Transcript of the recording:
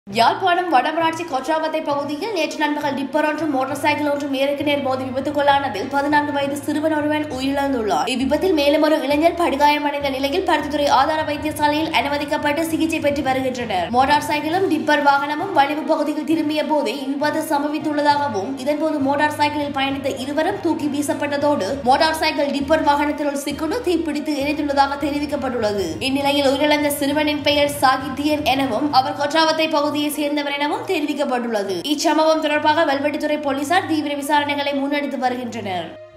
யாழ்ப்பாணம் வடமராட்சி கொற்றாவத்தை பகுதியில் நேற்று நண்பகல் டிப்பர் ஒன்றும் மோட்டார் சைக்கிள் ஒன்றும் நேருக்கு நேர் மோதி விபத்துக்குள்ளானதில் பதினான்கு வயது சிறுவன் ஒருவன் உயிரிழந்துள்ளார் இவ்விபத்தில் மேலும் ஒரு இளைஞர் படுகாயமடைந்த நிலையில் பருத்தித்துறை ஆதார வைத்தியசாலையில் அனுமதிக்கப்பட்டு சிகிச்சை பெற்று வருகின்றனர் மோட்டார் சைக்கிளும் டிப்பர் வாகனமும் வலிவு பகுதியில் திரும்பிய போதே இவ்விபத்து சம்பவித்துள்ளதாகவும் இதன்போது மோட்டார் சைக்கிளில் பயணித்த இருவரும் தூக்கி வீசப்பட்டதோடு மோட்டார் சைக்கிள் டிப்பர் வாகனத்தினுள் சிக்குண்டு தீப்பிடித்து எரிந்துள்ளதாக தெரிவிக்கப்பட்டுள்ளது இந்நிலையில் உயிரிழந்த சிறுவனின் பெயர் சாகித்யன் எனவும் அவர் கொற்றாவத்தை பகுதியை சேர்ந்தவர் எனவும் தெரிவிக்கப்பட்டுள்ளது இச்சம்பவம் தொடர்பாக வெல்வெட்டித்துறை போலீசார் தீவிர விசாரணைகளை முன்னெடுத்து வருகின்றனர்